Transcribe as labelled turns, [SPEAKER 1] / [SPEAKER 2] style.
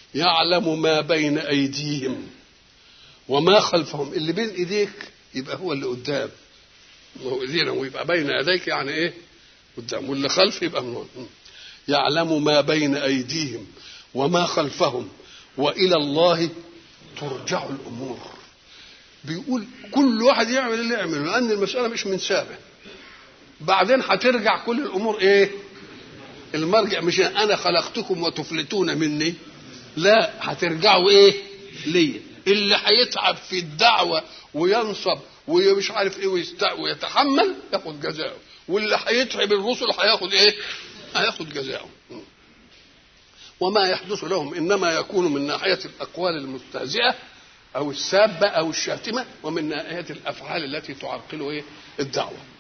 [SPEAKER 1] يعلم ما بين ايديهم وما خلفهم اللي بين ايديك يبقى هو اللي قدام ما هو ايدينا ويبقى بين يديك يعني ايه قدام واللي خلف يبقى من ورا. يعلم ما بين ايديهم وما خلفهم والى الله ترجع الامور بيقول كل واحد يعمل اللي يعمله لان المساله مش من سابه بعدين هترجع كل الامور ايه المرجع مش انا خلقتكم وتفلتون مني لا هترجعوا ايه ليا اللي هيتعب في الدعوه وينصب ومش عارف ايه ويست- ويتحمل ياخد جزاؤه واللي هيتعب الرسل هياخد ايه هياخد جزاؤه وما يحدث لهم انما يكون من ناحيه الاقوال المستهزئه او السابه او الشاتمه ومن ناحيه الافعال التي تعرقل ايه الدعوه